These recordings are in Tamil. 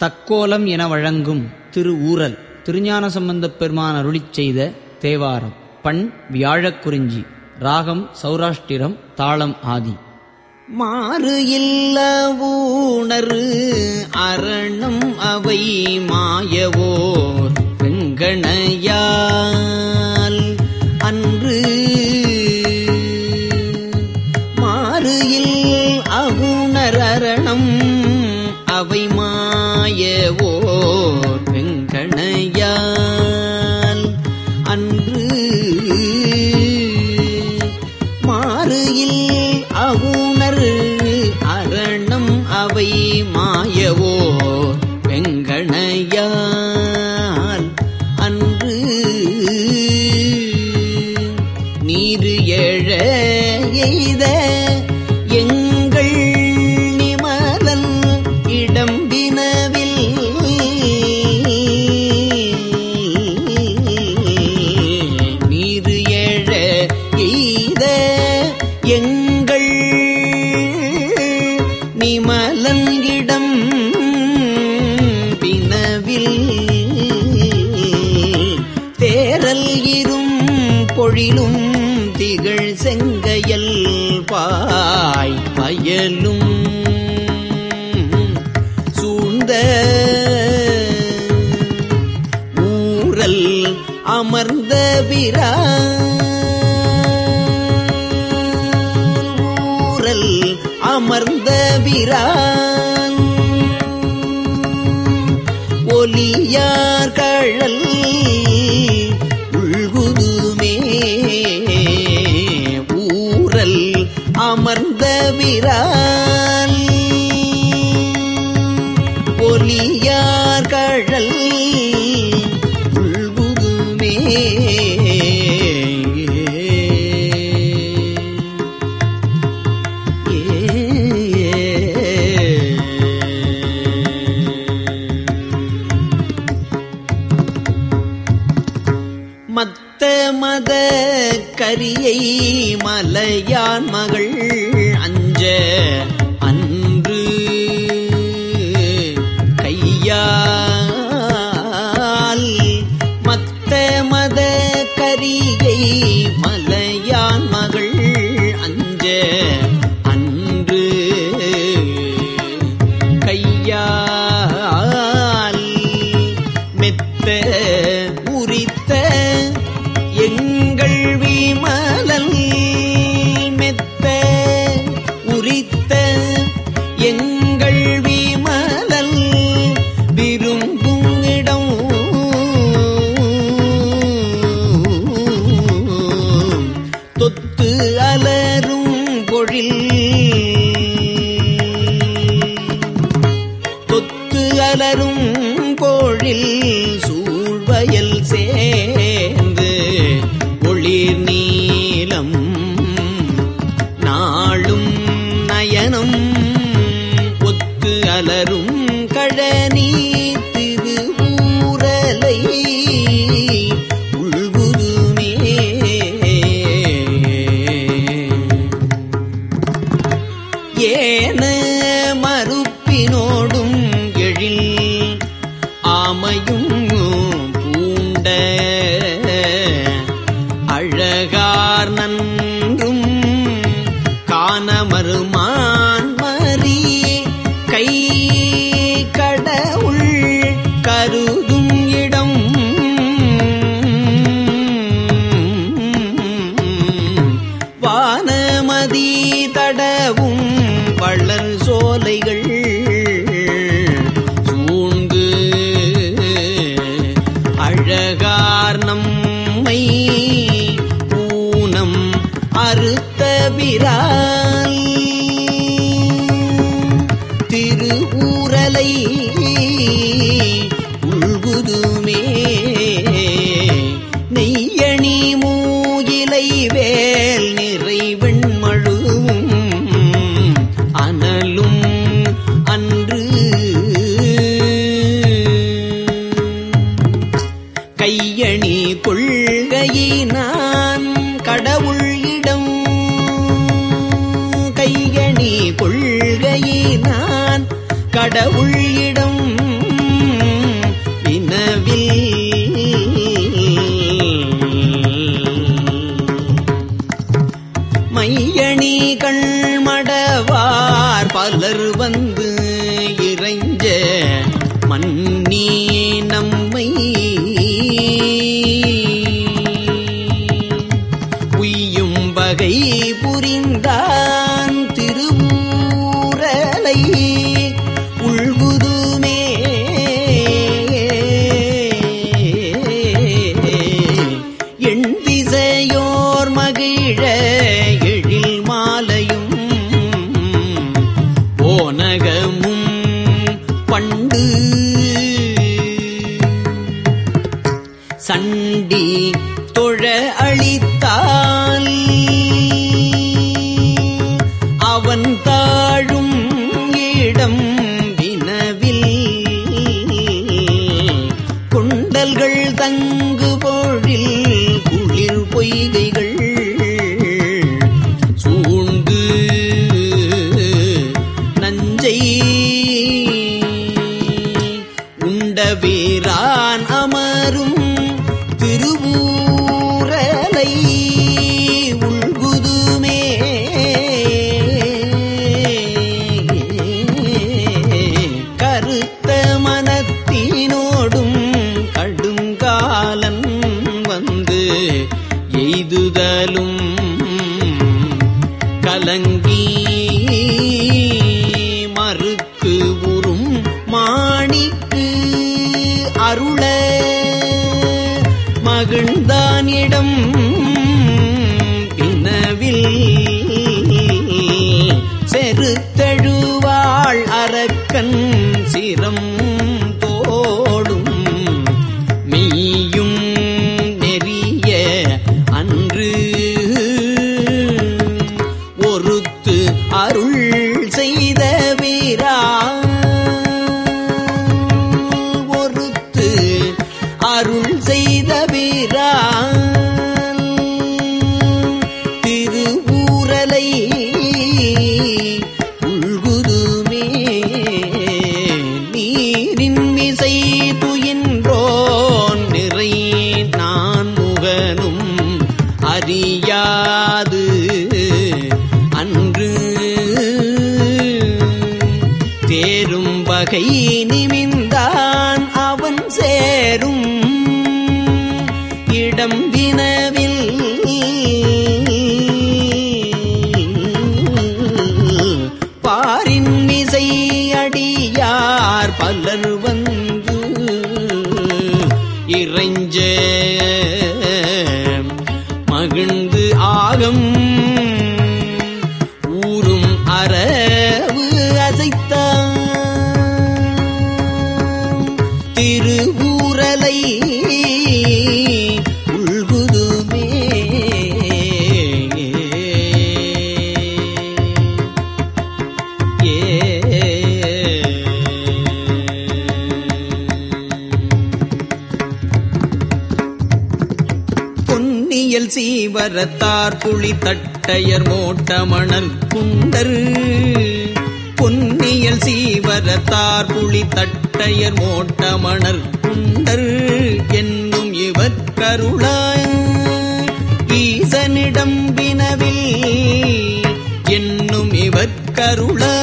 தக்கோலம் என வழங்கும் திரு ஊரல் திருஞான சம்பந்தப் பெருமான் அருளிச் செய்த தேவாரம் பண் வியாழக் குறிஞ்சி ராகம் சௌராஷ்டிரம் தாளம் ஆதி மாறு இல்ல ஊணரு அரணம் அவை மாயவோர் வெங்கணையால் அன்று மாறு இல் அவுணர் அரணம் அவை மாயவோர் வெங்கணையால் அன்று மாறுயில் அவுணர் அரணம் அவை மாயவோ வெங்கணையால் அன்று நீரு எழ எய்த எங்கள் நிமலன் இடம்பினவில் நீரு எழ எய்த எங்கள் நிமலன் இடம் பினவில் தேரல் இரும் பொழிலும் திகழ் செங்கையல் பாய் பயலும் சூழ்ந்த ஊரல் அமர்ந்த ஊரல் அமர்ந்த விரான் ஒலியார் கழல் உள்குதுமே ஊரல் அமர்ந்த விரால் ஒலியார் கழல் உள்குதுமே மத்த மத கரியை மலையான் மகள் அஞ்ச அன்று கையால் மத்த மத கரியை மலையான் மகள் அஞ்ச அன்று கையால் மெத்த உரித்த எங்கள் விமலல் மெத்த உரித்த எங்கள் விமலல் விரும்பும் இடம் தொத்து அலரும் பொழில் தொத்து அலரும் பொழில் சூழ்வயல் சேர்ந்து ஒளிர் நீலம் நாளும் நயனம் ஒத்து அலரும் கழனி திரு ஊரலை உள்குதுமே ஏன மறுப்பினோடும் எழில் ஆமையும் பூண்ட அழகார் நன்றும் காணமருமான் மறி கை கடவுள் கருதும் இடம் வானமதி தடவும் வள்ளல் சோலைகள் சூழ்ந்து அழகார் நம்மை ஊனம் அறுத்த விரால் திரு ஊரலை உள்குதுமே நெய்யணி மூகிலை வேல் நிறை வெண்மழுவும் அனலும் அன்று கையணி கொள்கையினான் கடவுள் இடம் கையணி கொள்கையினான் கடவுள் இடம் மன்னி நம்மை உய்யும் வகை புரிந்தான் திருவூரலை உள்குதுமே எண் திசையோர் மகிழ எழில் மாலையும் ஓனகமும் பண்டு சண்டி தொழ அளித்தால் அவன் தாழும் இடம் வினவில் கொண்டல்கள் தங்கு பொழில் குளிர் பொய்கைகள் சூழ்ந்து நஞ்சை உண்ட வீரான் அமரும் திருவூரலை உள்குதுமே கருத்த மனத்தினோடும் கடுங்காலன் வந்து எய்துதலும் கலங்கி மறுக்கு உறும் மாணிக்கு அருள மகிழ்ந்தானிடம் பின்னவில் செருத்தழுவாள் அரக்கன் சிரம் தோடும் மெய்யும் நெறிய அன்று ஒருத்து அருள் செய்த வீரா ஒருத்து அருள் செய்த வீரா திருவூரலை உள்குதுமே நீரின் மிசை துயின்றோன் நிறை நான் முகனும் அறியாது அன்று தேரும் வகை நிமிந்தான் அவன் சேரும் இடம் வினவில் பாரின் மிசை அடியார் பலர் வந்து இறைஞ்ச மகிழ்ந்து ஆகம் ஊரும் அரவு அசைத்தான் திருவூரலை உள்குதுமே பொன்னியல் சீவரத்தார் புலி தட்டையர் மோட்டமணர் குண்டர் பொன்னியல் சீவரத்தார் புலி தட்டையர் மோட்டமணர் குண்டர் என்னும் இவர் கருளாய் ஈசனிடம் வினவில் என்னும் இவர் கருளா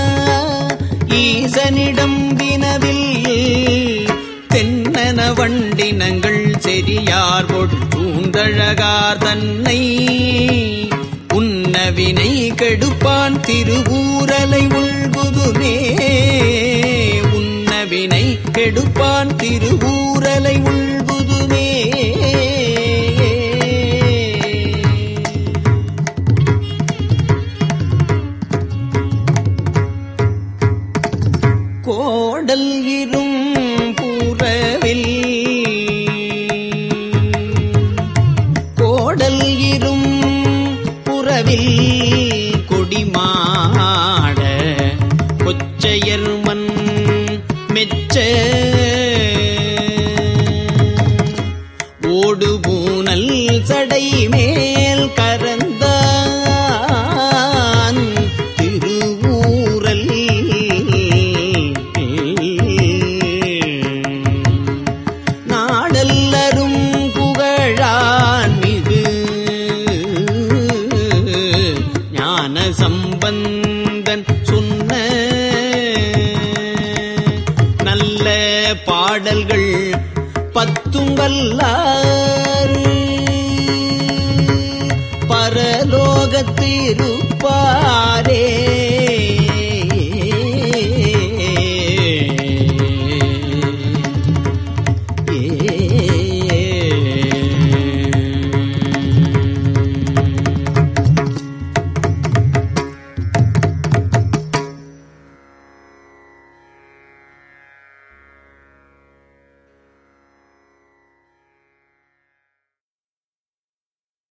ஈசனிடம் வினவில் தென்னன வண்டினங்கள் செரியார் பூந்தழகார் தன்னை உன்னவினை கெடுப்பான் திருவூரலை உள்குதுமே உன்னவினை கெடுப்பான் திருவூரலை உள்குதுமே கோடல் இரும் புறவில் கோடல் இரும் புறவில் கொடிமாட கொச்சையர் மண் மெச்ச ஓடு பூனல் சடை மேல் கரந்தான் திருவூரல் நாடல்லரும் புகழான் மிகு ஞான சம்பந்தன் சொன்ன நல்ல பாடல்கள் பத்தும் வல்லார் பரலோகத்திருப்பார்